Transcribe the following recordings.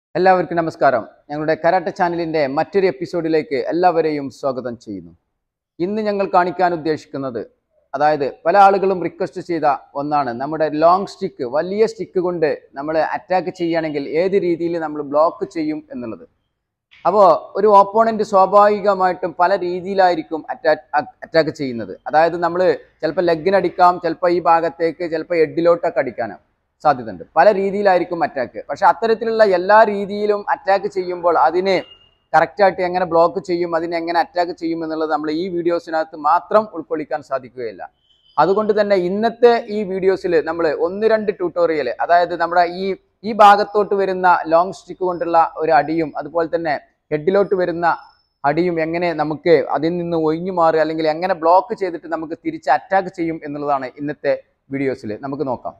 എല്ലാവർക്കും നമസ്കാരം ഞങ്ങളുടെ കരാട്ട ചാനലിൻ്റെ മറ്റൊരു എപ്പിസോഡിലേക്ക് എല്ലാവരെയും സ്വാഗതം ചെയ്യുന്നു ഇന്ന് ഞങ്ങൾ കാണിക്കാൻ ഉദ്ദേശിക്കുന്നത് അതായത് പല ആളുകളും റിക്വസ്റ്റ് ചെയ്ത ഒന്നാണ് നമ്മുടെ ലോങ് സ്റ്റിക്ക് വലിയ സ്റ്റിക്ക് കൊണ്ട് നമ്മൾ അറ്റാക്ക് ചെയ്യുകയാണെങ്കിൽ ഏത് രീതിയിൽ നമ്മൾ ബ്ലോക്ക് ചെയ്യും എന്നുള്ളത് അപ്പോൾ ഒരു ഓപ്പോണൻറ്റ് സ്വാഭാവികമായിട്ടും പല രീതിയിലായിരിക്കും അറ്റാക്ക് അറ്റാക്ക് ചെയ്യുന്നത് അതായത് നമ്മൾ ചിലപ്പോൾ ലെഗിനടിക്കാം ചിലപ്പോൾ ഈ ഭാഗത്തേക്ക് ചിലപ്പോൾ ഹെഡിലോട്ടൊക്കെ അടിക്കാനാണ് സാധ്യതയുണ്ട് പല രീതിയിലായിരിക്കും അറ്റാക്ക് പക്ഷെ അത്തരത്തിലുള്ള എല്ലാ രീതിയിലും അറ്റാക്ക് ചെയ്യുമ്പോൾ അതിനെ കറക്റ്റായിട്ട് എങ്ങനെ ബ്ലോക്ക് ചെയ്യും അതിനെ എങ്ങനെ അറ്റാക്ക് ചെയ്യും എന്നുള്ളത് നമ്മൾ ഈ വീഡിയോസിനകത്ത് മാത്രം ഉൾക്കൊള്ളിക്കാൻ സാധിക്കുകയില്ല അതുകൊണ്ട് തന്നെ ഇന്നത്തെ ഈ വീഡിയോസിൽ നമ്മൾ ഒന്ന് രണ്ട് ട്യൂട്ടോറിയൽ അതായത് നമ്മുടെ ഈ ഈ ഭാഗത്തോട്ട് വരുന്ന ലോങ് സ്റ്റിക്ക് കൊണ്ടുള്ള ഒരു അടിയും അതുപോലെ തന്നെ ഹെഡിലോട്ട് വരുന്ന അടിയും എങ്ങനെ നമുക്ക് അതിൽ നിന്ന് ഒഴിഞ്ഞു മാറുക അല്ലെങ്കിൽ എങ്ങനെ ബ്ലോക്ക് ചെയ്തിട്ട് നമുക്ക് തിരിച്ച് അറ്റാക്ക് ചെയ്യും എന്നുള്ളതാണ് ഇന്നത്തെ വീഡിയോസിൽ നമുക്ക് നോക്കാം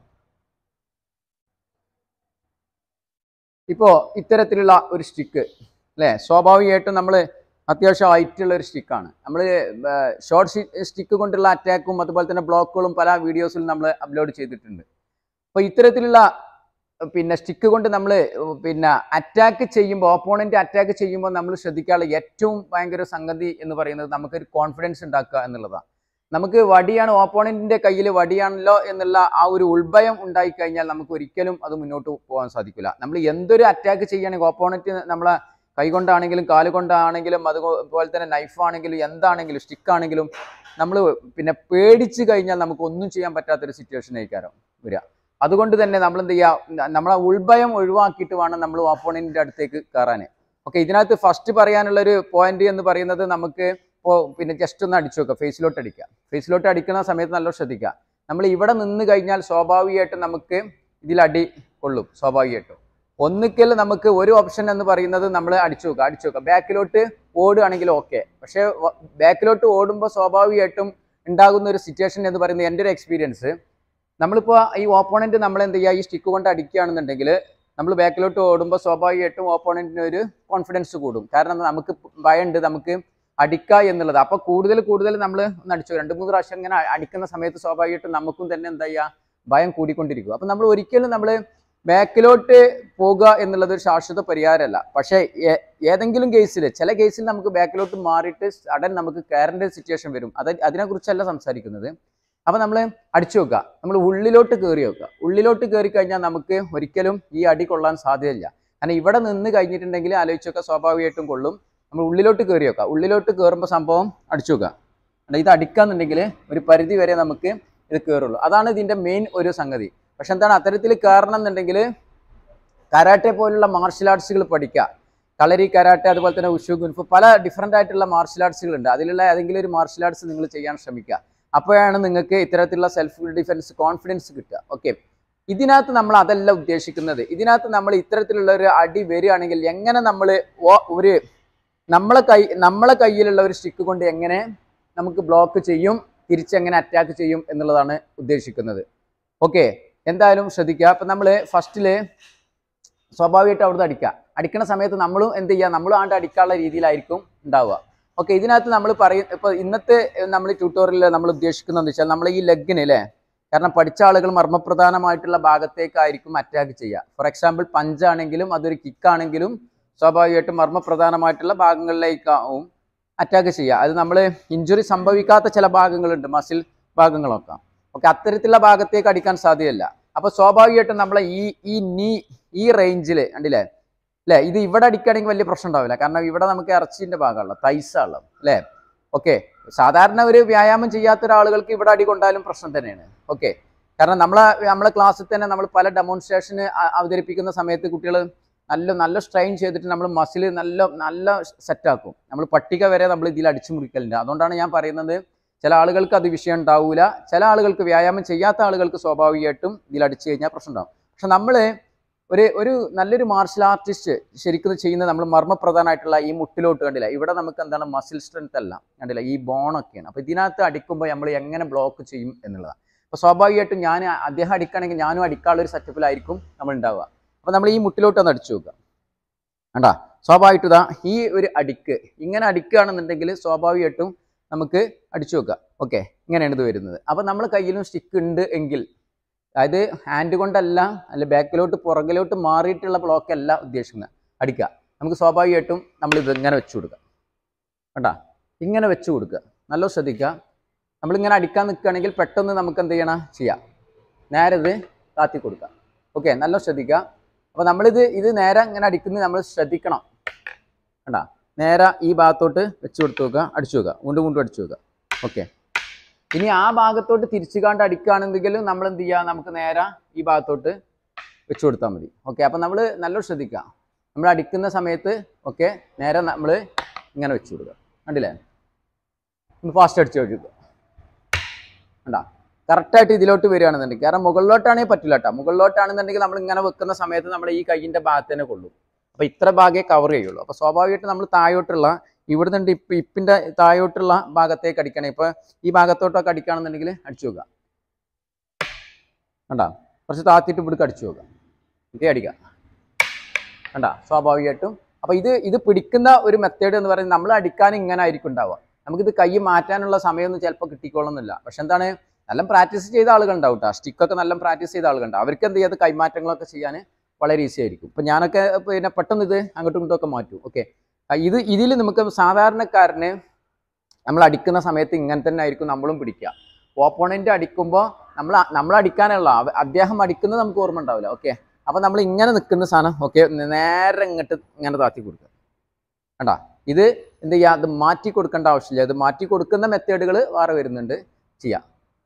ഇപ്പോൾ ഇത്തരത്തിലുള്ള ഒരു സ്റ്റിക്ക് അല്ലേ സ്വാഭാവികമായിട്ടും നമ്മൾ അത്യാവശ്യം ഹൈറ്റുള്ള ഒരു സ്റ്റിക്കാണ് നമ്മൾ ഷോർട്ട് സ്റ്റിക്ക് കൊണ്ടുള്ള അറ്റാക്കും അതുപോലെ തന്നെ ബ്ലോക്കുകളും പല വീഡിയോസിലും നമ്മൾ അപ്ലോഡ് ചെയ്തിട്ടുണ്ട് അപ്പോൾ ഇത്തരത്തിലുള്ള പിന്നെ സ്റ്റിക്ക് കൊണ്ട് നമ്മൾ പിന്നെ അറ്റാക്ക് ചെയ്യുമ്പോൾ ഓപ്പോണൻറ്റ് അറ്റാക്ക് ചെയ്യുമ്പോൾ നമ്മൾ ശ്രദ്ധിക്കാനുള്ള ഏറ്റവും ഭയങ്കര സംഗതി എന്ന് പറയുന്നത് നമുക്കൊരു കോൺഫിഡൻസ് ഉണ്ടാക്കുക എന്നുള്ളതാണ് നമുക്ക് വടിയാണ് ഓപ്പോണൻറ്റിൻ്റെ കയ്യിൽ വടിയാണല്ലോ എന്നുള്ള ആ ഒരു ഉൾഭയം ഉണ്ടായി കഴിഞ്ഞാൽ നമുക്ക് ഒരിക്കലും അത് മുന്നോട്ട് പോകാൻ സാധിക്കില്ല നമ്മൾ എന്തൊരു അറ്റാക്ക് ചെയ്യുകയാണെങ്കിൽ ഓപ്പോണൻറ്റ് നമ്മളെ കൈ കൊണ്ടാണെങ്കിലും കാല് കൊണ്ടാണെങ്കിലും അതുപോലെ തന്നെ നൈഫ് ആണെങ്കിലും എന്താണെങ്കിലും സ്റ്റിക്ക് ആണെങ്കിലും നമ്മൾ പിന്നെ പേടിച്ച് കഴിഞ്ഞാൽ നമുക്ക് ഒന്നും ചെയ്യാൻ പറ്റാത്തൊരു സിറ്റുവേഷൻ ആയിരിക്കാരം വരിക അതുകൊണ്ട് തന്നെ നമ്മൾ എന്ത് ചെയ്യുക നമ്മളെ ഉൾഭയം ഒഴിവാക്കിയിട്ട് വേണം നമ്മൾ ഓപ്പോണൻറ്റിൻ്റെ അടുത്തേക്ക് കയറാൻ ഓക്കെ ഇതിനകത്ത് ഫസ്റ്റ് പറയാനുള്ള ഒരു പോയിന്റ് എന്ന് പറയുന്നത് നമുക്ക് ഇപ്പോൾ പിന്നെ ജസ്റ്റ് ഒന്ന് അടിച്ചു നോക്കുക ഫേസിലോട്ട് അടിക്കുക ഫേസിലോട്ട് അടിക്കുന്ന സമയത്ത് നല്ല ശ്രദ്ധിക്കുക നമ്മൾ ഇവിടെ നിന്ന് കഴിഞ്ഞാൽ സ്വാഭാവികമായിട്ടും നമുക്ക് ഇതിൽ അടി കൊള്ളും സ്വാഭാവികമായിട്ടും ഒന്നിക്കൽ നമുക്ക് ഒരു ഓപ്ഷൻ എന്ന് പറയുന്നത് നമ്മൾ അടിച്ചു നോക്കുക അടിച്ചു നോക്കുക ബാക്കിലോട്ട് ഓടുകയാണെങ്കിൽ ഓക്കെ പക്ഷേ ബാക്കിലോട്ട് ഓടുമ്പോൾ സ്വാഭാവികമായിട്ടും ഉണ്ടാകുന്ന ഒരു സിറ്റുവേഷൻ എന്ന് പറയുന്നത് എൻ്റെ ഒരു എക്സ്പീരിയൻസ് നമ്മളിപ്പോൾ ഈ ഓപ്പോണൻറ്റ് നമ്മൾ എന്ത് ചെയ്യുക ഈ സ്റ്റിക്ക് കൊണ്ട് അടിക്കുകയാണെന്നുണ്ടെങ്കിൽ നമ്മൾ ബാക്കിലോട്ട് ഓടുമ്പോൾ സ്വാഭാവികമായിട്ടും ഓപ്പോണൻറ്റിന് ഒരു കോൺഫിഡൻസ് കൂടും കാരണം നമുക്ക് ഭയമുണ്ട് നമുക്ക് അടിക്കുക എന്നുള്ളത് അപ്പോൾ കൂടുതൽ കൂടുതൽ നമ്മൾ ഒന്ന് അടിച്ചു രണ്ട് മൂന്ന് പ്രാവശ്യം ഇങ്ങനെ അടിക്കുന്ന സമയത്ത് സ്വാഭാവികമായിട്ടും നമുക്കും തന്നെ എന്താ ചെയ്യുക ഭയം കൂടിക്കൊണ്ടിരിക്കും അപ്പം നമ്മൾ ഒരിക്കലും നമ്മൾ ബാക്കിലോട്ട് പോകുക എന്നുള്ളത് ഒരു ശാശ്വത പരിഹാരമല്ല പക്ഷേ ഏതെങ്കിലും കേസിൽ ചില കേസിൽ നമുക്ക് ബാക്കിലോട്ട് മാറിയിട്ട് സഡൻ നമുക്ക് കയറേണ്ട സിറ്റുവേഷൻ വരും അത് അതിനെക്കുറിച്ചല്ല സംസാരിക്കുന്നത് അപ്പോൾ നമ്മൾ അടിച്ചു വെക്കുക നമ്മൾ ഉള്ളിലോട്ട് കയറി വെക്കുക ഉള്ളിലോട്ട് കയറി കഴിഞ്ഞാൽ നമുക്ക് ഒരിക്കലും ഈ അടി കൊള്ളാൻ സാധ്യതയില്ല കാരണം ഇവിടെ നിന്ന് കഴിഞ്ഞിട്ടുണ്ടെങ്കിൽ ആലോചിച്ചൊക്കെ സ്വാഭാവികമായിട്ടും കൊള്ളും നമ്മൾ ഉള്ളിലോട്ട് കയറി വെക്കുക ഉള്ളിലോട്ട് കയറുമ്പോൾ സംഭവം അടിച്ചു വെക്കുക ഇത് അടിക്കാന്നുണ്ടെങ്കിൽ ഒരു പരിധി വരെ നമുക്ക് ഇത് കയറുള്ളൂ അതാണ് ഇതിൻ്റെ മെയിൻ ഒരു സംഗതി പക്ഷെ എന്താണ് അത്തരത്തിൽ കയറണം എന്നുണ്ടെങ്കിൽ കരാട്ടെ പോലുള്ള മാർഷൽ ആർട്സുകൾ പഠിക്കുക കളരി കരാട്ടെ അതുപോലെ തന്നെ ഉഷു ഗുൻഫു പല ഡിഫറെൻ്റ് ആയിട്ടുള്ള മാർഷൽ ആർട്സുകൾ ഉണ്ട് അതിലുള്ള ഏതെങ്കിലും ഒരു മാർഷൽ ആർട്സ് നിങ്ങൾ ചെയ്യാൻ ശ്രമിക്കുക അപ്പോഴാണ് നിങ്ങൾക്ക് ഇത്തരത്തിലുള്ള സെൽഫ് ഡിഫൻസ് കോൺഫിഡൻസ് കിട്ടുക ഓക്കെ ഇതിനകത്ത് നമ്മൾ അതല്ല ഉദ്ദേശിക്കുന്നത് ഇതിനകത്ത് നമ്മൾ ഇത്തരത്തിലുള്ള ഒരു അടി വരികയാണെങ്കിൽ എങ്ങനെ നമ്മൾ ഒരു നമ്മളെ കൈ നമ്മളെ കയ്യിലുള്ള ഒരു സ്റ്റിക്ക് കൊണ്ട് എങ്ങനെ നമുക്ക് ബ്ലോക്ക് ചെയ്യും തിരിച്ചെങ്ങനെ അറ്റാക്ക് ചെയ്യും എന്നുള്ളതാണ് ഉദ്ദേശിക്കുന്നത് ഓക്കെ എന്തായാലും ശ്രദ്ധിക്കുക അപ്പം നമ്മൾ ഫസ്റ്റിൽ സ്വാഭാവികമായിട്ട് അവിടുന്ന് അടിക്കുക അടിക്കുന്ന സമയത്ത് നമ്മളും എന്ത് ചെയ്യുക നമ്മളും ആണ്ട് അടിക്കാനുള്ള രീതിയിലായിരിക്കും ഉണ്ടാവുക ഓക്കെ ഇതിനകത്ത് നമ്മൾ പറയും ഇപ്പോൾ ഇന്നത്തെ നമ്മൾ ട്യൂട്ടോറിയലിൽ നമ്മൾ ഉദ്ദേശിക്കുന്നതെന്ന് വെച്ചാൽ നമ്മൾ ഈ ലെഗിന് അല്ലേ കാരണം പഠിച്ച ആളുകൾ മർമ്മപ്രധാനമായിട്ടുള്ള ഭാഗത്തേക്കായിരിക്കും അറ്റാക്ക് ചെയ്യുക ഫോർ എക്സാമ്പിൾ പഞ്ചാണെങ്കിലും അതൊരു കിക്കാണെങ്കിലും സ്വാഭാവികമായിട്ടും മർമ്മപ്രധാനമായിട്ടുള്ള ഭാഗങ്ങളിലേക്കാവും അറ്റാക്ക് ചെയ്യുക അത് നമ്മൾ ഇഞ്ചുറി സംഭവിക്കാത്ത ചില ഭാഗങ്ങളുണ്ട് മസിൽ ഭാഗങ്ങളൊക്കെ ഓക്കെ അത്തരത്തിലുള്ള ഭാഗത്തേക്ക് അടിക്കാൻ സാധ്യതയില്ല അപ്പോൾ സ്വാഭാവികമായിട്ടും നമ്മളെ ഈ ഈ നീ ഈ റേഞ്ചിൽ കണ്ടില്ലേ അല്ലേ ഇത് ഇവിടെ അടിക്കുകയാണെങ്കിൽ വലിയ പ്രശ്നം ഉണ്ടാവില്ല കാരണം ഇവിടെ നമുക്ക് ഇറച്ചിൻ്റെ ഭാഗമുള്ള തൈസാണല്ലോ അല്ലേ ഓക്കെ സാധാരണ ഒരു വ്യായാമം ചെയ്യാത്ത ഒരാളുകൾക്ക് ഇവിടെ അടി കൊണ്ടാലും പ്രശ്നം തന്നെയാണ് ഓക്കെ കാരണം നമ്മളെ നമ്മളെ ക്ലാസ്സിൽ തന്നെ നമ്മൾ പല ഡെമോൺസ്ട്രേഷന് അവതരിപ്പിക്കുന്ന സമയത്ത് കുട്ടികൾ നല്ല നല്ല സ്ട്രെയിൻ ചെയ്തിട്ട് നമ്മൾ മസിൽ നല്ല നല്ല സെറ്റാക്കും നമ്മൾ പട്ടിക വരെ നമ്മൾ ഇതിൽ അടിച്ചു മുറിക്കലുണ്ട് അതുകൊണ്ടാണ് ഞാൻ പറയുന്നത് ചില ആളുകൾക്ക് അത് വിഷയം ഉണ്ടാവില്ല ചില ആളുകൾക്ക് വ്യായാമം ചെയ്യാത്ത ആളുകൾക്ക് സ്വാഭാവികമായിട്ടും ഇതിൽ അടിച്ചു കഴിഞ്ഞാൽ പ്രശ്നം ഉണ്ടാവും പക്ഷെ നമ്മൾ ഒരു ഒരു നല്ലൊരു മാർഷൽ ആർട്ടിസ്റ്റ് ശരിക്കും ചെയ്യുന്നത് നമ്മൾ മർമ്മപ്രധാനമായിട്ടുള്ള ഈ മുട്ടിലോട്ട് കണ്ടില്ല ഇവിടെ നമുക്ക് എന്താണ് മസിൽ സ്ട്രെങ്ത് അല്ല കണ്ടില്ല ഈ ബോണൊക്കെയാണ് അപ്പോൾ ഇതിനകത്ത് അടിക്കുമ്പോൾ നമ്മൾ എങ്ങനെ ബ്ലോക്ക് ചെയ്യും എന്നുള്ളതാണ് അപ്പോൾ സ്വാഭാവികമായിട്ടും ഞാൻ അദ്ദേഹം അടിക്കുകയാണെങ്കിൽ ഞാനും അടിക്കാനുള്ള ഒരു സെറ്റപ്പിലായിരിക്കും നമ്മൾ ഉണ്ടാവുക അപ്പോൾ നമ്മൾ ഈ മുട്ടിലോട്ട് ഒന്ന് അടിച്ചു നോക്കുക കണ്ടാ സ്വാഭാവികമായിട്ടും ഇതാ ഈ ഒരു അടിക്ക് ഇങ്ങനെ അടിക്കുകയാണെന്നുണ്ടെങ്കിൽ സ്വാഭാവികമായിട്ടും നമുക്ക് അടിച്ചു നോക്കുക ഓക്കെ ഇങ്ങനെയാണ് ഇത് വരുന്നത് അപ്പോൾ നമ്മൾ കയ്യിലും സ്റ്റിക്ക് ഉണ്ട് എങ്കിൽ അതായത് ഹാൻഡ് കൊണ്ടല്ല അല്ല ബാക്കിലോട്ട് പുറകിലോട്ട് മാറിയിട്ടുള്ള ബ്ലോക്ക് അല്ല ഉദ്ദേശിക്കുന്നത് അടിക്കുക നമുക്ക് സ്വാഭാവികമായിട്ടും നമ്മൾ ഇത് ഇങ്ങനെ വെച്ച് കൊടുക്കുക കണ്ടാ ഇങ്ങനെ വെച്ച് കൊടുക്കുക നല്ല ശ്രദ്ധിക്കുക നമ്മളിങ്ങനെ അടിക്കാൻ നിൽക്കുകയാണെങ്കിൽ പെട്ടെന്ന് നമുക്ക് എന്ത് ചെയ്യണം ചെയ്യാം നേരെ ഇത് താത്തി കൊടുക്കുക ഓക്കെ നല്ല ശ്രദ്ധിക്കുക അപ്പോൾ നമ്മളിത് ഇത് നേരെ ഇങ്ങനെ അടിക്കുന്നത് നമ്മൾ ശ്രദ്ധിക്കണം കണ്ടാ നേരെ ഈ ഭാഗത്തോട്ട് വെച്ച് കൊടുത്ത് നോക്കുക അടിച്ചു നോക്കുക വീണ്ടും വീണ്ടും അടിച്ചു നോക്കുക ഓക്കെ ഇനി ആ ഭാഗത്തോട്ട് തിരിച്ചുകാണ്ട് അടിക്കുകയാണെന്നെങ്കിലും നമ്മൾ എന്ത് ചെയ്യുക നമുക്ക് നേരെ ഈ ഭാഗത്തോട്ട് വെച്ച് കൊടുത്താൽ മതി ഓക്കെ അപ്പം നമ്മൾ നല്ലോണം ശ്രദ്ധിക്കുക നമ്മൾ അടിക്കുന്ന സമയത്ത് ഓക്കെ നേരെ നമ്മൾ ഇങ്ങനെ വെച്ച് കൊടുക്കുക കണ്ടില്ലേ ഒന്ന് ഫാസ്റ്റ് അടിച്ച് കൊടുക്കുക കണ്ടാ കറക്റ്റായിട്ട് ഇതിലോട്ട് വരികയാണെന്നുണ്ടെങ്കിൽ കാരണം മുകളിലോട്ടാണെങ്കിൽ പറ്റില്ല കേട്ടോ മുകളിലോട്ടാണെന്നുണ്ടെങ്കിൽ നമ്മൾ ഇങ്ങനെ വെക്കുന്ന സമയത്ത് നമ്മുടെ ഈ കൈയിൻ്റെ ഭാഗത്ത് തന്നെ കൊള്ളും അപ്പോൾ ഇത്ര ഭാഗമേ കവർ ചെയ്യുള്ളൂ അപ്പോൾ സ്വാഭാവികമായിട്ട് നമ്മൾ താഴോട്ടുള്ള ഇവിടെ നിന്ന് ഇപ്പം ഇപ്പിൻ്റെ താഴോട്ടുള്ള ഭാഗത്തേക്ക് അടിക്കണം ഇപ്പോൾ ഈ ഭാഗത്തോട്ടൊക്കെ അടിക്കുകയാണെന്നുണ്ടെങ്കിൽ അടിച്ചു നോക്കുക കണ്ടാ കുറച്ച് താത്തിയിട്ട് ഇവിടേക്ക് അടിച്ചു നോക്കുക ഓക്കെ അടിക്കുക കണ്ടാ സ്വാഭാവികമായിട്ടും അപ്പോൾ ഇത് ഇത് പിടിക്കുന്ന ഒരു മെത്തേഡ് എന്ന് പറയുന്നത് നമ്മൾ അടിക്കാൻ ഇങ്ങനെ ആയിരിക്കും ഉണ്ടാവുക നമുക്കിത് കൈ മാറ്റാനുള്ള സമയമൊന്നും ചിലപ്പോൾ കിട്ടിക്കോളുന്നില്ല പക്ഷെ എന്താണ് നല്ല പ്രാക്ടീസ് ചെയ്ത ആളുകൾ ഉണ്ടാവും കേട്ടോ സ്റ്റിക്കൊക്കെ നല്ല പ്രാക്ടീസ് ചെയ്ത ആളുകളുണ്ട് അവർക്ക് എന്ത് ചെയ്യാതെ കൈമാറ്റങ്ങളൊക്കെ ചെയ്യാൻ വളരെ ഈസി ആയിരിക്കും ഇപ്പം ഞാനൊക്കെ പിന്നെ പെട്ടെന്ന് ഇത് അങ്ങോട്ടും ഇങ്ങോട്ടും ഒക്കെ മാറ്റും ഓക്കെ ഇത് ഇതിൽ നമുക്ക് സാധാരണക്കാരന് നമ്മൾ അടിക്കുന്ന സമയത്ത് ഇങ്ങനെ തന്നെ ആയിരിക്കും നമ്മളും പിടിക്കുക ഓപ്പോണന്റ് അടിക്കുമ്പോൾ നമ്മൾ നമ്മൾ അടിക്കാനുള്ള അവ- അദ്ദേഹം അടിക്കുന്നത് നമുക്ക് ഓർമ്മ ഉണ്ടാവില്ല ഓക്കെ അപ്പം നമ്മൾ ഇങ്ങനെ നിൽക്കുന്ന സാധനം ഓക്കെ നേരെ ഇങ്ങോട്ട് ഇങ്ങനെ താത്തി കൊടുക്കുക കണ്ടാ ഇത് എന്ത് ചെയ്യുക അത് മാറ്റി കൊടുക്കേണ്ട ആവശ്യമില്ല ഇത് മാറ്റി കൊടുക്കുന്ന മെത്തേഡുകൾ വേറെ വരുന്നുണ്ട് ചെയ്യാം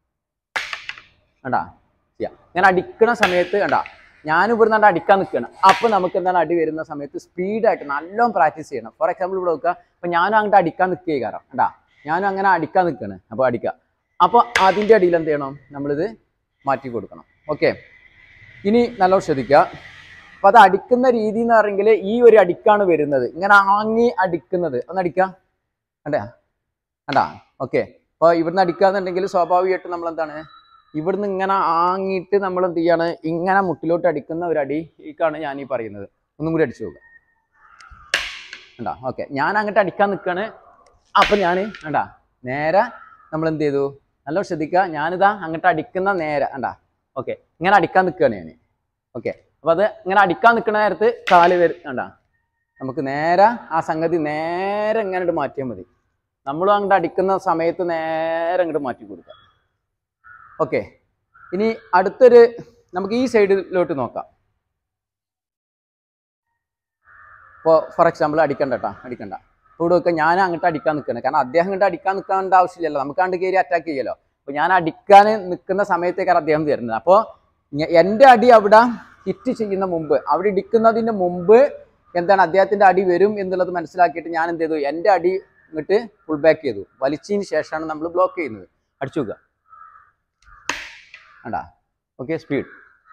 കണ്ടാ ചെയ്യാം ഇങ്ങനെ അടിക്കണ സമയത്ത് കണ്ടാ ഞാൻ ഇവിടുന്ന് അടിക്കാൻ നിൽക്കുകയാണ് അപ്പോൾ നമുക്ക് എന്താണ് അടി വരുന്ന സമയത്ത് സ്പീഡായിട്ട് നല്ലോണം പ്രാക്ടീസ് ചെയ്യണം ഫോർ എക്സാമ്പിൾ ഇവിടെ നോക്കുക അപ്പോൾ ഞാനും അങ്ങോട്ട് അടിക്കാൻ നിൽക്കുക കാരണം കണ്ടാ ഞാനും അങ്ങനെ അടിക്കാൻ നിൽക്കുകയാണ് അപ്പോൾ അടിക്കുക അപ്പോൾ അതിൻ്റെ അടിയിൽ എന്ത് ചെയ്യണം നമ്മളിത് മാറ്റി കൊടുക്കണം ഓക്കെ ഇനി നല്ലോണം ശ്രദ്ധിക്കുക അപ്പോൾ അത് അടിക്കുന്ന രീതി എന്ന് പറഞ്ഞെങ്കിൽ ഈ ഒരു അടിക്കാണ് വരുന്നത് ഇങ്ങനെ ആങ്ങി അടിക്കുന്നത് ഒന്ന് അടിക്കുക കണ്ടാ കണ്ടാ ഓക്കെ അപ്പോൾ ഇവിടുന്ന് അടിക്കാന്നുണ്ടെങ്കിൽ സ്വാഭാവികമായിട്ടും നമ്മൾ എന്താണ് ഇവിടുന്ന് ഇങ്ങനെ ആങ്ങിയിട്ട് നമ്മൾ എന്ത് ചെയ്യാണ് ഇങ്ങനെ മുട്ടിലോട്ട് അടിക്കുന്ന ഒരു അടിക്കാണ് ഞാൻ ഈ പറയുന്നത് ഒന്നും കൂടി അടിച്ചു നോക്കുക കണ്ടാ ഓക്കെ ഞാൻ അങ്ങോട്ട് അടിക്കാൻ നിൽക്കുകയാണ് അപ്പം ഞാൻ കണ്ടാ നേരെ നമ്മൾ എന്ത് ചെയ്തു നല്ല ശ്രദ്ധിക്കുക ഞാനിതാ അങ്ങോട്ട് അടിക്കുന്ന നേരെ കണ്ടാ ഓക്കെ ഇങ്ങനെ അടിക്കാൻ നിൽക്കുകയാണ് ഞാൻ ഓക്കെ അപ്പോൾ അത് ഇങ്ങനെ അടിക്കാൻ നിൽക്കുന്ന നേരത്ത് കാല് വരും കണ്ടാ നമുക്ക് നേരെ ആ സംഗതി നേരെ ഇങ്ങനെ മാറ്റിയാൽ മതി നമ്മളും അങ്ങോട്ട് അടിക്കുന്ന സമയത്ത് നേരെ അങ്ങോട്ട് മാറ്റി കൊടുക്കുക ഓക്കെ ഇനി അടുത്തൊരു നമുക്ക് ഈ സൈഡിലോട്ട് നോക്കാം ഇപ്പോൾ ഫോർ എക്സാമ്പിൾ അടിക്കണ്ട കേട്ടോ അടിക്കണ്ട ഇപ്പോൾ ഇവിടെ ഒക്കെ ഞാൻ അങ്ങോട്ട് അടിക്കാൻ നിൽക്കുന്നത് കാരണം അദ്ദേഹം അങ്ങോട്ട് അടിക്കാൻ നിൽക്കേണ്ട ആവശ്യമില്ലല്ലോ നമുക്ക് അങ്ങോട്ട് കയറി അറ്റാക്ക് ചെയ്യല്ലോ അപ്പോൾ ഞാൻ അടിക്കാൻ നിൽക്കുന്ന സമയത്തേക്കാണ് അദ്ദേഹം തരുന്നത് അപ്പോൾ എൻ്റെ അടി അവിടെ ഹിറ്റ് ചെയ്യുന്ന മുമ്പ് അവിടെ ഇടിക്കുന്നതിന് മുമ്പ് എന്താണ് അദ്ദേഹത്തിൻ്റെ അടി വരും എന്നുള്ളത് മനസ്സിലാക്കിയിട്ട് ഞാൻ എന്ത് ചെയ്തു എൻ്റെ അടി ഇങ്ങോട്ട് ഫുൾ ബാക്ക് ചെയ്തു വലിച്ചതിന് ശേഷമാണ് നമ്മൾ ബ്ലോക്ക് ചെയ്യുന്നത് അടിച്ചു നോക്കുക കണ്ടാ ഓക്കെ സ്പീഡ്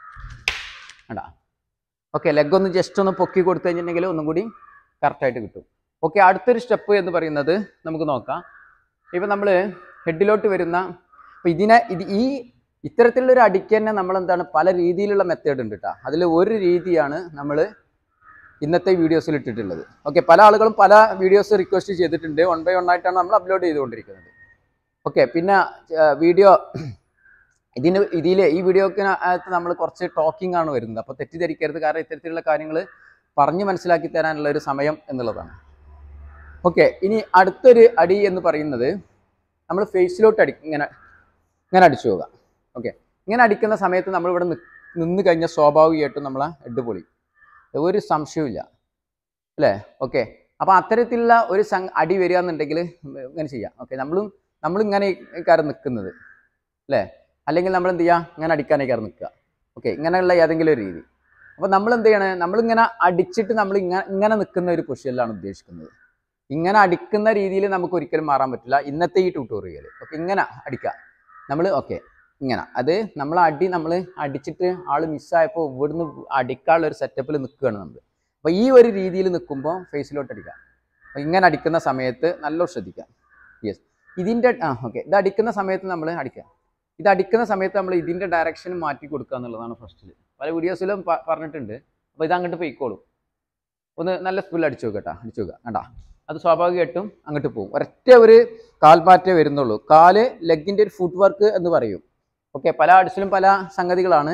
കണ്ടാ ഓക്കെ ലെഗ് ഒന്ന് ജസ്റ്റ് ഒന്ന് പൊക്കി കൊടുത്തു കഴിഞ്ഞിട്ടുണ്ടെങ്കിൽ ഒന്നും കൂടി കറക്റ്റായിട്ട് കിട്ടും ഓക്കെ അടുത്തൊരു സ്റ്റെപ്പ് എന്ന് പറയുന്നത് നമുക്ക് നോക്കാം ഇപ്പം നമ്മൾ ഹെഡിലോട്ട് വരുന്ന ഇപ്പം ഇതിനെ ഇത് ഈ ഇത്തരത്തിലുള്ള ഒരു അടിക്ക് തന്നെ നമ്മൾ എന്താണ് പല രീതിയിലുള്ള മെത്തേഡ് ഉണ്ട് കേട്ടോ അതിൽ ഒരു രീതിയാണ് നമ്മൾ ഇന്നത്തെ വീഡിയോസിൽ ഇട്ടിട്ടുള്ളത് ഓക്കെ പല ആളുകളും പല വീഡിയോസ് റിക്വസ്റ്റ് ചെയ്തിട്ടുണ്ട് വൺ ബൈ വൺ ആയിട്ടാണ് നമ്മൾ അപ്ലോഡ് ചെയ്തുകൊണ്ടിരിക്കുന്നത് ഓക്കെ പിന്നെ വീഡിയോ ഇതിന് ഇതിൽ ഈ വീഡിയോക്കിനകത്ത് നമ്മൾ കുറച്ച് ടോക്കിംഗ് ആണ് വരുന്നത് അപ്പോൾ തെറ്റിദ്ധരിക്കരുത് കാരണം ഇത്തരത്തിലുള്ള കാര്യങ്ങൾ പറഞ്ഞ് മനസ്സിലാക്കി തരാനുള്ള ഒരു സമയം എന്നുള്ളതാണ് ഓക്കെ ഇനി അടുത്തൊരു അടി എന്ന് പറയുന്നത് നമ്മൾ ഫേസിലോട്ട് അടി ഇങ്ങനെ ഇങ്ങനെ അടിച്ചു പോവുക ഓക്കെ ഇങ്ങനെ അടിക്കുന്ന സമയത്ത് നമ്മളിവിടെ നി- നിന്ന് കഴിഞ്ഞാൽ സ്വാഭാവികമായിട്ടും നമ്മളെ ഹെഡ് പൊളി ഒരു സംശയവുമില്ല അല്ലേ ഓക്കെ അപ്പോൾ അത്തരത്തിലുള്ള ഒരു സം അടി വരിക എന്നുണ്ടെങ്കിൽ ഇങ്ങനെ ചെയ്യാം ഓക്കെ നമ്മളും നമ്മളിങ്ങനെ കാര്യം നിൽക്കുന്നത് അല്ലേ അല്ലെങ്കിൽ നമ്മൾ എന്ത് ചെയ്യുക ഇങ്ങനെ അടിക്കാനേക്കാറ് നിൽക്കുക ഓക്കെ ഇങ്ങനെയുള്ള ഏതെങ്കിലും ഒരു രീതി അപ്പോൾ നമ്മൾ എന്ത് ചെയ്യണേ നമ്മളിങ്ങനെ അടിച്ചിട്ട് നമ്മൾ ഇങ്ങനെ ഇങ്ങനെ നിൽക്കുന്ന ഒരു പൊസിഷനിലാണ് ഉദ്ദേശിക്കുന്നത് ഇങ്ങനെ അടിക്കുന്ന രീതിയിൽ നമുക്ക് ഒരിക്കലും മാറാൻ പറ്റില്ല ഇന്നത്തെ ഈ ട്യൂട്ടോറിയൽ ഓക്കെ ഇങ്ങനെ അടിക്കുക നമ്മൾ ഓക്കെ ഇങ്ങനെ അത് നമ്മൾ അടി നമ്മൾ അടിച്ചിട്ട് ആൾ മിസ്സായപ്പോൾ ഇവിടുന്ന് അടിക്കാനുള്ള ഒരു സെറ്റപ്പിൽ നിൽക്കുകയാണ് നമ്മൾ അപ്പോൾ ഈ ഒരു രീതിയിൽ നിൽക്കുമ്പോൾ ഫേസിലോട്ട് അടിക്കുക അപ്പോൾ ഇങ്ങനെ അടിക്കുന്ന സമയത്ത് നല്ല ശ്രദ്ധിക്കുക യെസ് ഇതിൻ്റെ ആ ഓക്കെ ഇത് അടിക്കുന്ന സമയത്ത് നമ്മൾ അടിക്കുക ഇത് അടിക്കുന്ന സമയത്ത് നമ്മൾ ഇതിൻ്റെ ഡയറക്ഷൻ മാറ്റി കൊടുക്കുക എന്നുള്ളതാണ് ഫസ്റ്റിൽ പല വീഡിയോസിലും പ- പറഞ്ഞിട്ടുണ്ട് അപ്പോൾ ഇത് അങ്ങോട്ട് പോയിക്കോളും ഒന്ന് നല്ല സ്പീഡിൽ അടിച്ചു നോക്കട്ടാ അടിച്ചു നോക്കുക കണ്ടാ അത് സ്വാഭാവികമായിട്ടും അങ്ങോട്ട് പോകും ഒരൊറ്റ ഒരു കാൽമാറ്റേ വരുന്നുള്ളൂ കാല് ലെഗിൻ്റെ ഒരു ഫുട് വർക്ക് എന്ന് പറയും ഓക്കെ പല ആർട്സിലും പല സംഗതികളാണ്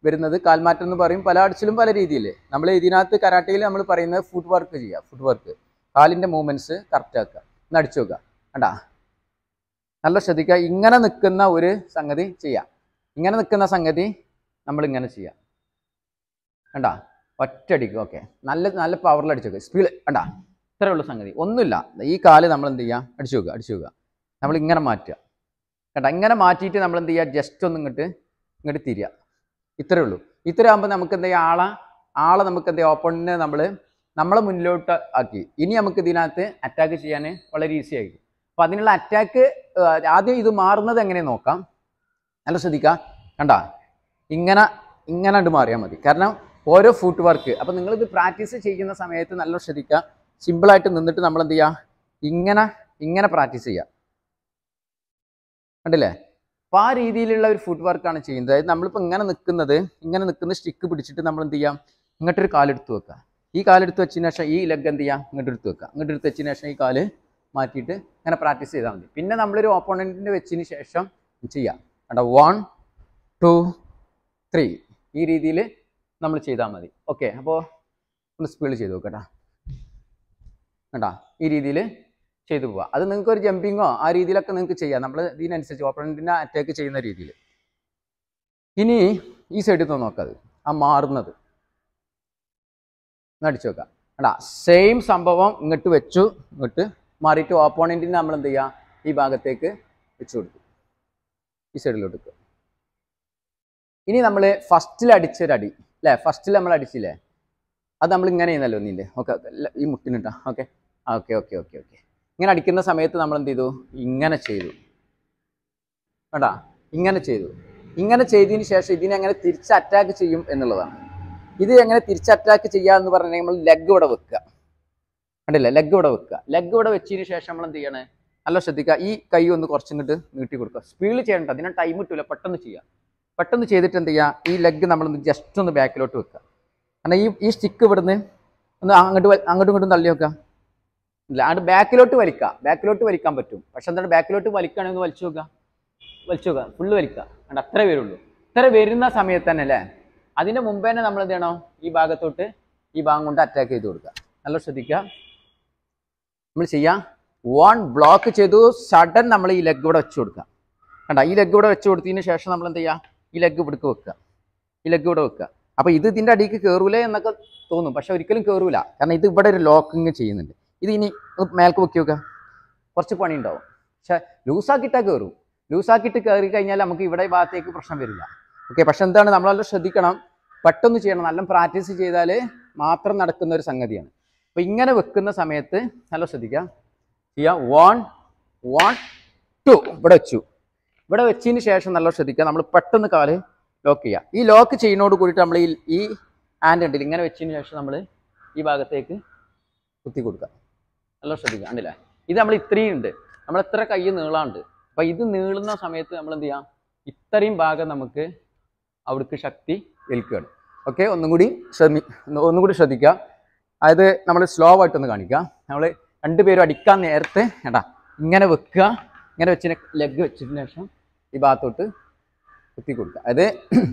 വരുന്നത് കാൽമാറ്റം എന്ന് പറയും പല ആർട്സിലും പല രീതിയിൽ നമ്മൾ ഇതിനകത്ത് കരാട്ടയിൽ നമ്മൾ പറയുന്നത് ഫുഡ് വർക്ക് ചെയ്യുക ഫുഡ് വർക്ക് കാലിൻ്റെ മൂവ്മെൻറ്റ്സ് കറക്റ്റ് ആക്കുക ഒന്ന് അടിച്ചു നോക്കുക കണ്ടാ നല്ല ശ്രദ്ധിക്കുക ഇങ്ങനെ നിൽക്കുന്ന ഒരു സംഗതി ചെയ്യാം ഇങ്ങനെ നിൽക്കുന്ന സംഗതി നമ്മൾ ഇങ്ങനെ ചെയ്യാം കണ്ടാ ഒറ്റയടിക്ക് ഓക്കെ നല്ല നല്ല പവറിൽ അടിച്ചു നോക്കുക സ്പീഡ് കണ്ടാ ഇത്രയേ ഉള്ളൂ സംഗതി ഒന്നുമില്ല ഈ കാല് നമ്മൾ എന്ത് ചെയ്യുക അടിച്ചു നോക്കുക അടിച്ചു നോക്കുക നമ്മൾ ഇങ്ങനെ മാറ്റുക കണ്ടാ ഇങ്ങനെ മാറ്റിയിട്ട് നമ്മൾ എന്ത് ചെയ്യുക ജസ്റ്റ് ഒന്ന് ഇങ്ങോട്ട് ഇങ്ങോട്ട് തിരിയുക ഇത്രയേ ഉള്ളൂ ഇത്ര ആകുമ്പോൾ നമുക്ക് എന്താ ചെയ്യുക ആളെ ആളെ നമുക്ക് എന്താ ഓപ്പണിനെ നമ്മൾ നമ്മളെ മുന്നിലോട്ട് ആക്കി ഇനി നമുക്ക് ഇതിനകത്ത് അറ്റാക്ക് ചെയ്യാൻ വളരെ ഈസി ആയിരിക്കും അപ്പോൾ അതിനുള്ള അറ്റാക്ക് ആദ്യം ഇത് മാറുന്നത് എങ്ങനെ നോക്കാം നല്ല ശ്രദ്ധിക്കുക കണ്ട ഇങ്ങനെ ഇങ്ങനെ അങ്ങട് മാറിയാൽ മതി കാരണം ഓരോ ഫുട്ട് വർക്ക് അപ്പോൾ നിങ്ങളിത് പ്രാക്ടീസ് ചെയ്യുന്ന സമയത്ത് നല്ല ശ്രദ്ധിക്കുക സിമ്പിളായിട്ട് നിന്നിട്ട് നമ്മൾ എന്ത് ചെയ്യുക ഇങ്ങനെ ഇങ്ങനെ പ്രാക്ടീസ് ചെയ്യുക കണ്ടില്ലേ അപ്പോൾ ആ രീതിയിലുള്ള ഒരു ഫുഡ് വർക്കാണ് ചെയ്യുന്നത് അതായത് നമ്മളിപ്പോൾ ഇങ്ങനെ നിൽക്കുന്നത് ഇങ്ങനെ നിൽക്കുന്ന സ്റ്റിക്ക് പിടിച്ചിട്ട് നമ്മൾ എന്ത് ചെയ്യാം ഇങ്ങോട്ടൊരു കാലെടുത്ത് വെക്കുക ഈ കാലെടുത്ത് വെച്ചതിന് ശേഷം ഈ ലെഗ് എന്ത് ചെയ്യുക ഇങ്ങോട്ട് എടുത്ത് വെക്കുക ഇങ്ങോട്ട് എടുത്ത് വെച്ചതിന് ശേഷം ഈ കാല് മാറ്റിയിട്ട് ഇങ്ങനെ പ്രാക്ടീസ് ചെയ്താൽ മതി പിന്നെ നമ്മളൊരു ഓപ്പോണൻറ്റിൻ്റെ വെച്ചതിന് ശേഷം ചെയ്യാം കണ്ടോ വൺ ടു ത്രീ ഈ രീതിയിൽ നമ്മൾ ചെയ്താൽ മതി ഓക്കെ അപ്പോൾ ഒന്ന് സ്പീഡ് ചെയ്ത് നോക്കട്ടാ കണ്ടാ ഈ രീതിയിൽ ചെയ്തു പോവുക അത് നിങ്ങൾക്ക് ഒരു ജമ്പിങ്ങോ ആ രീതിയിലൊക്കെ നിങ്ങൾക്ക് ചെയ്യാം നമ്മൾ ഇതിനനുസരിച്ച് ഓപ്പണൻറ്റിനെ അറ്റാക്ക് ചെയ്യുന്ന രീതിയിൽ ഇനി ഈ സൈഡിൽ നിന്ന് നോക്കാം അത് ആ മാറുന്നത് ഒന്ന് അടിച്ചു വെക്കാം കണ്ടാ സെയിം സംഭവം ഇങ്ങോട്ട് വെച്ചു ഇങ്ങോട്ട് മാറിയിട്ട് ഓപ്പോണൻറ്റിനെ നമ്മൾ എന്ത് ചെയ്യുക ഈ ഭാഗത്തേക്ക് വെച്ചു കൊടുക്കും ഈ സൈഡിലോട്ട് വെക്കുക ഇനി നമ്മൾ ഫസ്റ്റിൽ അടിച്ചൊരടി അല്ലേ ഫസ്റ്റിൽ നമ്മൾ അടിച്ചില്ലേ അത് നമ്മൾ ഇങ്ങനെ ചെയ്യുന്നല്ലോ ഒന്നില്ലേ ഓക്കെ ഈ മുട്ടിനിട്ടാ ഓക്കെ ആ ഓക്കെ ഓക്കെ ഓക്കെ ഓക്കെ ഇങ്ങനെ അടിക്കുന്ന സമയത്ത് നമ്മൾ എന്ത് ചെയ്തു ഇങ്ങനെ ചെയ്തു കേട്ടാ ഇങ്ങനെ ചെയ്തു ഇങ്ങനെ ചെയ്തതിന് ശേഷം ഇതിനെ എങ്ങനെ തിരിച്ച് അറ്റാക്ക് ചെയ്യും എന്നുള്ളതാണ് ഇത് എങ്ങനെ തിരിച്ച് അറ്റാക്ക് ചെയ്യുക എന്ന് പറഞ്ഞാൽ നമ്മൾ ലെഗ് ഇവിടെ വെക്കുക കണ്ടില്ലേ ലെഗ് ഇവിടെ വെക്കുക ലെഗ് ഇവിടെ വെച്ചതിന് ശേഷം നമ്മൾ എന്ത് ചെയ്യണേ നല്ല ശ്രദ്ധിക്കുക ഈ കൈ ഒന്ന് കുറച്ചിങ്ങോട്ട് നീട്ടി കൊടുക്കുക സ്പീഡിൽ ചെയ്യണ്ട അതിന് ടൈം കിട്ടില്ല പെട്ടെന്ന് ചെയ്യുക പെട്ടെന്ന് ചെയ്തിട്ട് എന്ത് ചെയ്യുക ഈ ലെഗ് നമ്മളൊന്ന് ജസ്റ്റ് ഒന്ന് ബാക്കിലോട്ട് വെക്കുക കാരണം ഈ ഈ സ്റ്റിക്ക് ഇവിടുന്ന് ഒന്ന് അങ്ങോട്ട് വ- അങ്ങോട്ടും ഇങ്ങോട്ടും തള്ളി വെക്കുക ഇല്ല അത് ബാക്കിലോട്ട് വലിക്കുക ബാക്കിലോട്ട് വലിക്കാൻ പറ്റും പക്ഷെ എന്താണ് ബാക്കിലോട്ട് വലിക്കുകയാണെങ്കിൽ ഒന്ന് വലിച്ചു നോക്കുക വലിച്ചു നോക്കുക ഫുള്ള് വലിക്കുക കണ്ട അത്ര വരുള്ളൂ ഇത്ര വരുന്ന സമയത്ത് തന്നെ അല്ലേ അതിന്റെ മുമ്പേ തന്നെ നമ്മൾ എന്ത് ചെയ്യണം ഈ ഭാഗത്തോട്ട് ഈ ഭാഗം കൊണ്ട് അറ്റാക്ക് ചെയ്ത് കൊടുക്കുക നല്ല ശ്രദ്ധിക്കുക നമ്മൾ ചെയ്യാം വൺ ബ്ലോക്ക് ചെയ്തു സഡൻ നമ്മൾ ഈ ലെഗ് ഇവിടെ വെച്ച് കൊടുക്കുക കണ്ട ഈ ലെഗ് ഇവിടെ വെച്ച് കൊടുത്തതിന് ശേഷം നമ്മൾ എന്ത് ചെയ്യുക ഈ ലെഗ് ഇവിടേക്ക് വെക്കുക ഈ ലെഗ് ഇവിടെ വെക്കുക അപ്പോൾ ഇത് ഇതിൻ്റെ അടിക്ക് കയറൂലേ എന്നൊക്കെ തോന്നും പക്ഷെ ഒരിക്കലും കയറൂല കാരണം ഇത് ഇവിടെ ഒരു ലോക്കിങ് ചെയ്യുന്നുണ്ട് ഇത് ഇനി ഒന്ന് മേൽക്ക് വെക്കി വെക്കുക കുറച്ച് പണി ഉണ്ടാവും പക്ഷെ ലൂസാക്കിയിട്ടാൽ കയറും ലൂസാക്കിയിട്ട് കയറി കഴിഞ്ഞാൽ നമുക്ക് ഇവിടെ ഈ ഭാഗത്തേക്ക് പ്രശ്നം വരില്ല ഓക്കെ പക്ഷെ എന്താണ് നമ്മളെല്ലാം ശ്രദ്ധിക്കണം പെട്ടെന്ന് ചെയ്യണം നല്ല പ്രാക്ടീസ് ചെയ്താൽ മാത്രം നടക്കുന്ന ഒരു സംഗതിയാണ് അപ്പോൾ ഇങ്ങനെ വെക്കുന്ന സമയത്ത് നല്ല ശ്രദ്ധിക്കുക ചെയ്യുക വൺ വൺ ടു ഇവിടെ വെച്ചു ഇവിടെ വെച്ചതിന് ശേഷം നല്ല ശ്രദ്ധിക്കുക നമ്മൾ പെട്ടെന്ന് കാല് ലോക്ക് ചെയ്യുക ഈ ലോക്ക് ചെയ്യുന്നതോട് കൂടിയിട്ട് നമ്മൾ ഈ ഈ ഹാൻഡ് ഉണ്ടല്ലോ ഇങ്ങനെ വെച്ചതിന് ശേഷം നമ്മൾ ഈ ഭാഗത്തേക്ക് കുത്തി കൊടുക്കുക നല്ല ശ്രദ്ധിക്കുക കണ്ടില്ലേ ഇത് നമ്മൾ ഇത്രയും ഉണ്ട് നമ്മൾ എത്ര കൈ നീളാണ്ട് അപ്പം ഇത് നീളുന്ന സമയത്ത് നമ്മൾ എന്ത് ചെയ്യാം ഇത്രയും ഭാഗം നമുക്ക് അവിടേക്ക് ശക്തി ഏൽക്കുകയാണ് ഓക്കെ ഒന്നും കൂടി ശ്രമി ഒന്നും കൂടി ശ്രദ്ധിക്കുക അതായത് നമ്മൾ സ്ലോ ആയിട്ടൊന്ന് കാണിക്കുക നമ്മൾ രണ്ടുപേരും അടിക്കാൻ നേരത്തെ ഏട്ടാ ഇങ്ങനെ വെക്കുക ഇങ്ങനെ വെച്ചതിന് ലെഗ് വെച്ചതിന് ശേഷം ഈ ഭാഗത്തോട്ട് കുത്തി കൊടുക്കുക അതായത്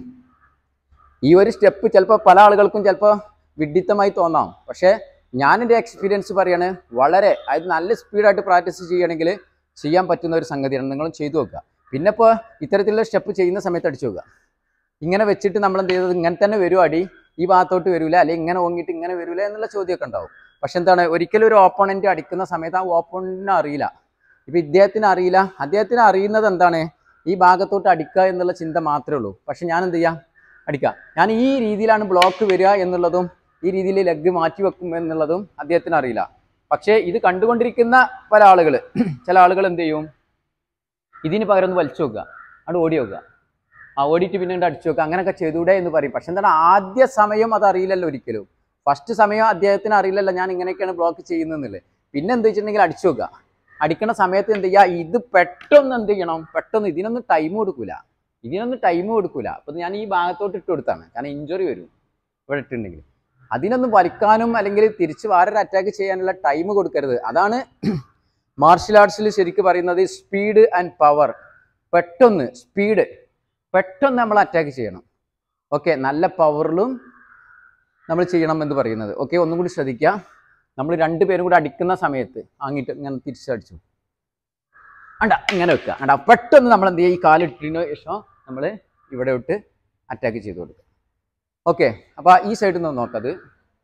ഈ ഒരു സ്റ്റെപ്പ് ചിലപ്പോൾ പല ആളുകൾക്കും ചിലപ്പോൾ വിഡിത്തമായി തോന്നാം പക്ഷേ ഞാൻ എൻ്റെ എക്സ്പീരിയൻസ് പറയാണ് വളരെ അതായത് നല്ല സ്പീഡായിട്ട് പ്രാക്ടീസ് ചെയ്യുകയാണെങ്കിൽ ചെയ്യാൻ പറ്റുന്ന ഒരു സംഗതിയാണ് നിങ്ങളും ചെയ്തു നോക്കുക പിന്നെ ഇപ്പോൾ ഇത്തരത്തിലുള്ള സ്റ്റെപ്പ് ചെയ്യുന്ന സമയത്ത് അടിച്ചു നോക്കുക ഇങ്ങനെ വെച്ചിട്ട് നമ്മൾ എന്ത് ചെയ്തത് ഇങ്ങനെ തന്നെ വരും അടി ഈ ഭാഗത്തോട്ട് വരില്ല അല്ലെങ്കിൽ ഇങ്ങനെ ഓങ്ങിയിട്ട് ഇങ്ങനെ വരില്ല എന്നുള്ള ചോദ്യമൊക്കെ ഉണ്ടാവും പക്ഷെ എന്താണ് ഒരിക്കലും ഒരു ഓപ്പോണൻറ്റ് അടിക്കുന്ന സമയത്ത് ആ ഓപ്പോണൻറ്റിനെ അറിയില്ല ഇപ്പം ഇദ്ദേഹത്തിന് അറിയില്ല അദ്ദേഹത്തിന് അറിയുന്നത് എന്താണ് ഈ ഭാഗത്തോട്ട് അടിക്കുക എന്നുള്ള ചിന്ത മാത്രമേ ഉള്ളൂ പക്ഷെ ഞാൻ എന്ത് ചെയ്യാം അടിക്കാം ഞാൻ ഈ രീതിയിലാണ് ബ്ലോക്ക് വരിക എന്നുള്ളതും ഈ രീതിയിൽ ലെഗ് മാറ്റി വെക്കും എന്നുള്ളതും അദ്ദേഹത്തിന് അറിയില്ല പക്ഷേ ഇത് കണ്ടുകൊണ്ടിരിക്കുന്ന പല ആളുകൾ ചില ആളുകൾ എന്ത് ചെയ്യും ഇതിന് പകരം ഒന്ന് വലിച്ചു വെക്കുക അവിടെ ഓടി വെക്കുക ആ ഓടിയിട്ട് പിന്നെ ഉണ്ട് അടിച്ചു വെക്കുക അങ്ങനെയൊക്കെ ചെയ്തൂടെ എന്ന് പറയും പക്ഷെ എന്താണ് ആദ്യ സമയം അത് അറിയില്ലല്ലോ ഒരിക്കലും ഫസ്റ്റ് സമയം അദ്ദേഹത്തിന് അറിയില്ലല്ലോ ഞാൻ ഇങ്ങനെയൊക്കെയാണ് ബ്ലോക്ക് ചെയ്യുന്നതെന്നില്ലേ പിന്നെ എന്ത് വെച്ചിട്ടുണ്ടെങ്കിൽ അടിച്ചു വെക്കുക അടിക്കുന്ന സമയത്ത് എന്ത് ചെയ്യുക ഇത് പെട്ടെന്ന് എന്ത് ചെയ്യണം പെട്ടെന്ന് ഇതിനൊന്നും ടൈം കൊടുക്കൂല ഇതിനൊന്നും ടൈം കൊടുക്കൂല അപ്പൊ ഞാൻ ഈ ഭാഗത്തോട്ട് ഇട്ട് കൊടുത്താണ് കാരണം ഇഞ്ചുറി വരും ഇവിടെ ഇട്ടുണ്ടെങ്കിൽ അതിനൊന്നും വലിക്കാനും അല്ലെങ്കിൽ തിരിച്ച് വേറൊരു അറ്റാക്ക് ചെയ്യാനുള്ള ടൈം കൊടുക്കരുത് അതാണ് മാർഷൽ ആർട്സിൽ ശരിക്കും പറയുന്നത് സ്പീഡ് ആൻഡ് പവർ പെട്ടെന്ന് സ്പീഡ് പെട്ടെന്ന് നമ്മൾ അറ്റാക്ക് ചെയ്യണം ഓക്കെ നല്ല പവറിലും നമ്മൾ ചെയ്യണം എന്ന് പറയുന്നത് ഓക്കെ ഒന്നും കൂടി ശ്രദ്ധിക്കുക നമ്മൾ രണ്ടുപേരും കൂടി അടിക്കുന്ന സമയത്ത് ആങ്ങിട്ട് ഇങ്ങനെ തിരിച്ചടിച്ചു അണ്ട ഇങ്ങനെ വെക്കുക അണ്ട പെട്ടെന്ന് നമ്മൾ എന്ത് ചെയ്യുക ഈ കാലിട്ടതിന് ശേഷം നമ്മൾ ഇവിടെ വിട്ട് അറ്റാക്ക് ചെയ്ത് കൊടുക്കുക ഓക്കെ അപ്പോൾ ഈ സൈഡിൽ നിന്ന് നോക്കത്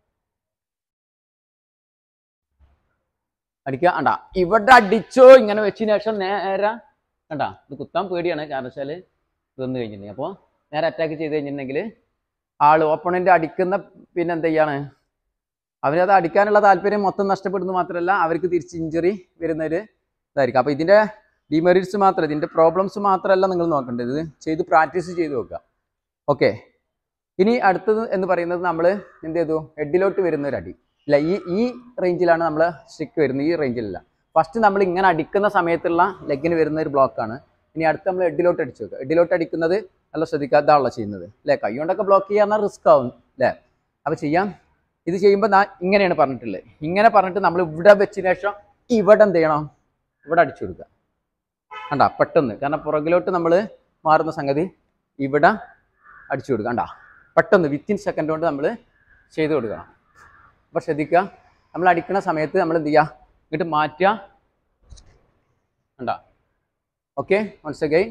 അടിക്കുക അണ്ട ഇവിടെ അടിച്ചോ ഇങ്ങനെ വെച്ചതിന് ശേഷം നേരെ കണ്ട ഇത് കുത്താൻ പേടിയാണ് കാരണം വെച്ചാൽ ഇതൊന്ന് കഴിഞ്ഞിട്ടുണ്ടെങ്കിൽ അപ്പോൾ നേരെ അറ്റാക്ക് ചെയ്ത് കഴിഞ്ഞിട്ടുണ്ടെങ്കിൽ ആൾ ഓപ്പണൻ്റ് അടിക്കുന്ന പിന്നെ എന്ത് ചെയ്യാണ് അവരത് അടിക്കാനുള്ള താല്പര്യം മൊത്തം നഷ്ടപ്പെടുന്നു മാത്രമല്ല അവർക്ക് തിരിച്ച് ഇഞ്ചുറി വരുന്നൊരു ഇതായിരിക്കും അപ്പോൾ ഇതിൻ്റെ ഡിമെറിറ്റ്സ് മാത്രം ഇതിൻ്റെ പ്രോബ്ലംസ് മാത്രമല്ല നിങ്ങൾ നോക്കേണ്ടത് ഇത് ചെയ്ത് പ്രാക്ടീസ് ചെയ്ത് നോക്കുക ഓക്കെ ഇനി അടുത്തത് എന്ന് പറയുന്നത് നമ്മൾ എന്ത് ചെയ്തു ഹെഡിലോട്ട് വരുന്ന ഒരു അടി ഇല്ല ഈ ഈ റേഞ്ചിലാണ് നമ്മൾ സ്റ്റിക്ക് വരുന്നത് ഈ റേഞ്ചിലല്ല ഫസ്റ്റ് നമ്മൾ ഇങ്ങനെ അടിക്കുന്ന സമയത്തുള്ള ലെഗിന് വരുന്ന ഒരു ബ്ലോക്കാണ് ഇനി അടുത്ത് നമ്മൾ ഹെഡിലോട്ട് അടിച്ചു വെക്കുക ഹെഡിലോട്ട് അടിക്കുന്നത് നല്ല ശ്രദ്ധിക്കാതാണല്ലോ ചെയ്യുന്നത് അല്ലേ കൈ കൊണ്ടൊക്കെ ബ്ലോക്ക് ചെയ്യാൻ റിസ്ക് ആവും അല്ലേ അപ്പോൾ ചെയ്യാം ഇത് ചെയ്യുമ്പോൾ ഞാൻ ഇങ്ങനെയാണ് പറഞ്ഞിട്ടുള്ളത് ഇങ്ങനെ പറഞ്ഞിട്ട് നമ്മൾ ഇവിടെ വെച്ചതിന് ശേഷം ഇവിടെ എന്ത് ചെയ്യണം ഇവിടെ അടിച്ചു കൊടുക്കുക കണ്ട പെട്ടെന്ന് കാരണം പുറകിലോട്ട് നമ്മൾ മാറുന്ന സംഗതി ഇവിടെ അടിച്ചു കൊടുക്കുക കണ്ട പെട്ടെന്ന് വിത്തിൻ സെക്കൻഡ് കൊണ്ട് നമ്മൾ ചെയ്ത് കൊടുക്കണം അപ്പോൾ ശ്രദ്ധിക്കുക നമ്മൾ അടിക്കുന്ന സമയത്ത് നമ്മൾ എന്ത് ചെയ്യുക ഇങ്ങോട്ട് മാറ്റുക കണ്ട ഓക്കെ വൺസ് അഗൈൻ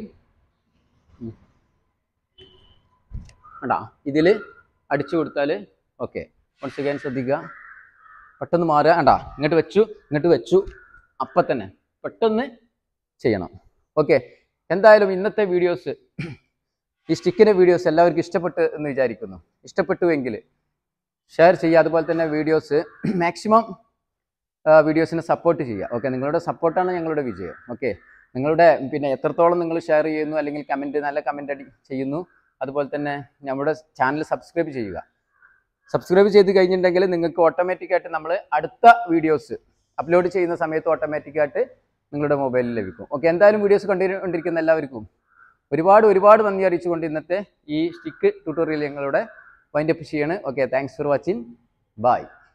കണ്ട ഇതിൽ അടിച്ചു കൊടുത്താൽ ഓക്കെ വൺസ് അഗൈൻ ശ്രദ്ധിക്കുക പെട്ടെന്ന് മാറുക കണ്ട ഇങ്ങോട്ട് വെച്ചു ഇങ്ങോട്ട് വെച്ചു അപ്പം തന്നെ പെട്ടെന്ന് ചെയ്യണം ഓക്കെ എന്തായാലും ഇന്നത്തെ വീഡിയോസ് ഈ സ്റ്റിക്കിൻ്റെ വീഡിയോസ് എല്ലാവർക്കും ഇഷ്ടപ്പെട്ട് എന്ന് വിചാരിക്കുന്നു ഇഷ്ടപ്പെട്ടുവെങ്കിൽ ഷെയർ ചെയ്യുക അതുപോലെ തന്നെ വീഡിയോസ് മാക്സിമം വീഡിയോസിനെ സപ്പോർട്ട് ചെയ്യുക ഓക്കെ നിങ്ങളുടെ സപ്പോർട്ടാണ് ഞങ്ങളുടെ വിജയം ഓക്കെ നിങ്ങളുടെ പിന്നെ എത്രത്തോളം നിങ്ങൾ ഷെയർ ചെയ്യുന്നു അല്ലെങ്കിൽ കമൻറ്റ് നല്ല കമൻ്റ് അടി ചെയ്യുന്നു അതുപോലെ തന്നെ നമ്മുടെ ചാനൽ സബ്സ്ക്രൈബ് ചെയ്യുക സബ്സ്ക്രൈബ് ചെയ്ത് കഴിഞ്ഞിട്ടുണ്ടെങ്കിൽ നിങ്ങൾക്ക് ഓട്ടോമാറ്റിക്കായിട്ട് നമ്മൾ അടുത്ത വീഡിയോസ് അപ്ലോഡ് ചെയ്യുന്ന സമയത്ത് ഓട്ടോമാറ്റിക്കായിട്ട് നിങ്ങളുടെ മൊബൈലിൽ ലഭിക്കും ഓക്കെ എന്തായാലും വീഡിയോസ് കണ്ടുകൊണ്ടിരിക്കുന്ന എല്ലാവർക്കും ഒരുപാട് ഒരുപാട് നന്ദി അറിയിച്ചുകൊണ്ട് ഇന്നത്തെ ഈ സ്റ്റിക്ക് ട്യൂട്ടോറിയൽ ഞങ്ങളുടെ വൈൻഡപ്പ് ചെയ്യാണ് okay thanks for watching by